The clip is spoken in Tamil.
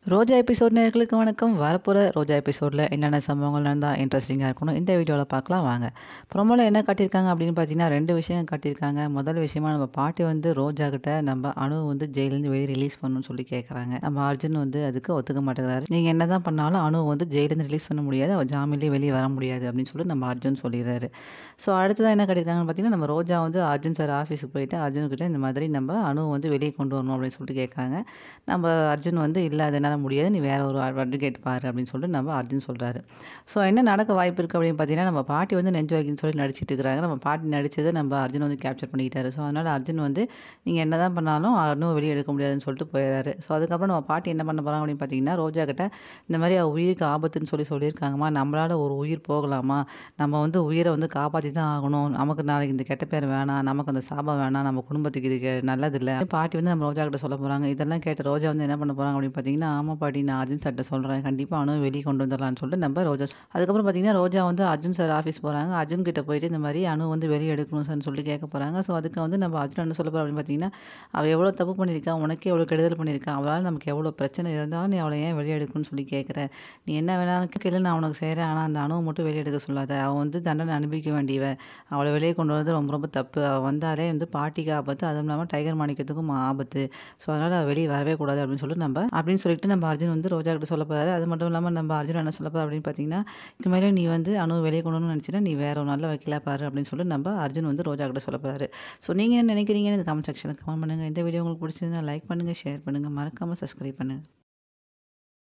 ரோஜா எபிசோட் நேர்களுக்கு வணக்கம் வரப்போகிற ரோஜா எபிசோடில் என்னென்ன சம்பவங்கள் நடந்தால் இன்ட்ரெஸ்டிங்காக இருக்கணும் இந்த வீடியோவில் பார்க்கலாம் வாங்க ப்ரொமோவில் என்ன காட்டியிருக்காங்க அப்படின்னு பார்த்தீங்கன்னா ரெண்டு விஷயம் காட்டியிருக்காங்க முதல் விஷயமா நம்ம பாட்டி வந்து ரோஜா கிட்ட நம்ம அணு வந்து ஜெயிலேருந்து வெளியே ரிலீஸ் பண்ணணும்னு சொல்லி கேட்குறாங்க நம்ம அர்ஜுன் வந்து அதுக்கு ஒத்துக்க மாட்டேங்கிறாரு நீங்கள் என்ன தான் பண்ணாலும் அணு வந்து ஜெயிலேருந்து ரிலீஸ் பண்ண முடியாது அவள் ஜாமீன்லேயே வெளியே வர முடியாது அப்படின்னு சொல்லி நம்ம அர்ஜுன் சொல்லிடுறாரு ஸோ அடுத்ததான் என்ன காட்டியிருக்காங்கன்னு பார்த்தீங்கன்னா நம்ம ரோஜா வந்து அர்ஜுன் சார் ஆஃபீஸுக்கு போயிட்டு அர்ஜுன்கிட்ட இந்த மாதிரி நம்ம அணு வந்து வெளியே கொண்டு வரணும் அப்படின்னு சொல்லிட்டு கேட்குறாங்க நம்ம அர்ஜுன் வந்து இல்லை அதனால் முடியாது நீ வேற ஒரு அட்வொகேட் பாரு அப்படின்னு சொல்லிட்டு நம்ம அர்ஜுன் சொல்கிறாரு ஸோ என்ன நடக்க வாய்ப்பு இருக்குது அப்படின்னு பார்த்தீங்கன்னா நம்ம பாட்டி வந்து நெஞ்சு வரைக்கும் சொல்லி நடிச்சிட்டு இருக்கிறாங்க நம்ம பாட்டி நடித்ததை நம்ம அர்ஜுன் வந்து கேப்சர் பண்ணிக்கிட்டாரு ஸோ அதனால் அர்ஜுன் வந்து நீங்கள் என்ன தான் பண்ணாலும் இன்னும் வெளியே எடுக்க முடியாதுன்னு சொல்லிட்டு போயிடுறாரு ஸோ அதுக்கப்புறம் நம்ம பாட்டி என்ன பண்ண போகிறாங்க அப்படின்னு பார்த்தீங்கன்னா ரோஜா கிட்ட இந்த மாதிரி அவ உயிருக்கு ஆபத்துன்னு சொல்லி சொல்லியிருக்காங்கம்மா நம்மளால் ஒரு உயிர் போகலாமா நம்ம வந்து உயிரை வந்து காப்பாற்றி தான் ஆகணும் நமக்கு நாளைக்கு இந்த கெட்ட பேர் வேணாம் நமக்கு அந்த சாபம் வேணாம் நம்ம குடும்பத்துக்கு இது நல்லதில்லை பாட்டி வந்து நம்ம ரோஜா கிட்ட சொல்ல போகிறாங்க இதெல்லாம் கேட்ட ரோஜா வந்து என்ன பண்ண போகிறாங்க அப்படின்னு பார்த்தீங்கன்னா ஆமா பாட்டி நான் அர்ஜுன் சார்ட்ட சொல்கிறேன் கண்டிப்பாக அணு வெளியே கொண்டு வந்துடலாம்னு சொல்லிட்டு நம்ம ரோஜா அதுக்கப்புறம் பார்த்தீங்கன்னா ரோஜா வந்து அர்ஜுன் சார் ஆஃபீஸ் போகிறாங்க அர்ஜுன் கிட்ட போயிட்டு இந்த மாதிரி அணு வந்து வெளியே எடுக்கணும் சார்னு சொல்லி கேட்க போகிறாங்க ஸோ அதுக்கு வந்து நம்ம அர்ஜுன் என்ன சொல்ல போகிறோம் அப்படின்னு பார்த்தீங்கன்னா அவள் எவ்வளோ தப்பு பண்ணியிருக்கா உனக்கு எவ்வளோ கெடுதல் பண்ணியிருக்கா அவளால் நமக்கு எவ்வளோ பிரச்சனை இருந்தாலும் நீ அவளை ஏன் வெளியே எடுக்கணும்னு சொல்லி கேட்குற நீ என்ன வேணாலும் கேளு நான் உனக்கு செய்கிறேன் ஆனால் அந்த அணுவை மட்டும் வெளியே எடுக்க சொல்லாத அவள் வந்து தண்டனை அனுபவிக்க வேண்டியவ அவளை வெளியே கொண்டு வரது ரொம்ப ரொம்ப தப்பு அவள் வந்தாலே வந்து பாட்டிக்கு ஆபத்து அதுவும் இல்லாமல் டைகர் மாணிக்கத்துக்கும் ஆபத்து ஸோ அதனால் அவள் வெளியே வரவே கூடாது அப்படின்னு சொல்லிட்டு நம்ம அப்படின்னு சொல்லிட்டு நம்ம அர்ஜுன் வந்து ரோஜா கிட்ட சொல்ல போகிறாரு அது மட்டும் இல்லாமல் நம்ம அர்ஜுன் என்ன சொல்ல போகிறார் அப்படின்னு பார்த்தீங்கன்னா இது மாதிரி நீ வந்து அணு வெளியே கொண்டு வரணும்னு நினச்சினா நீ வேற ஒரு நல்ல வைக்கல பாரு அப்படின்னு சொல்லிட்டு நம்ம அர்ஜுன் வந்து ரோஜா கிட்ட சொல்ல போகிறாரு ஸோ நீங்கள் என்ன நினைக்கிறீங்கன்னு இந்த கமெண்ட் செக்ஷனில் கமெண்ட் பண்ணுங்கள் இந்த வீடியோ உங்களுக்கு பிடிச்சிருந்தா லைக் பண்ணுங்கள் ஷேர் பண்ணுங்கள் மறக்காமல் சப்ஸ்கிரைப் பண்ணுங்கள்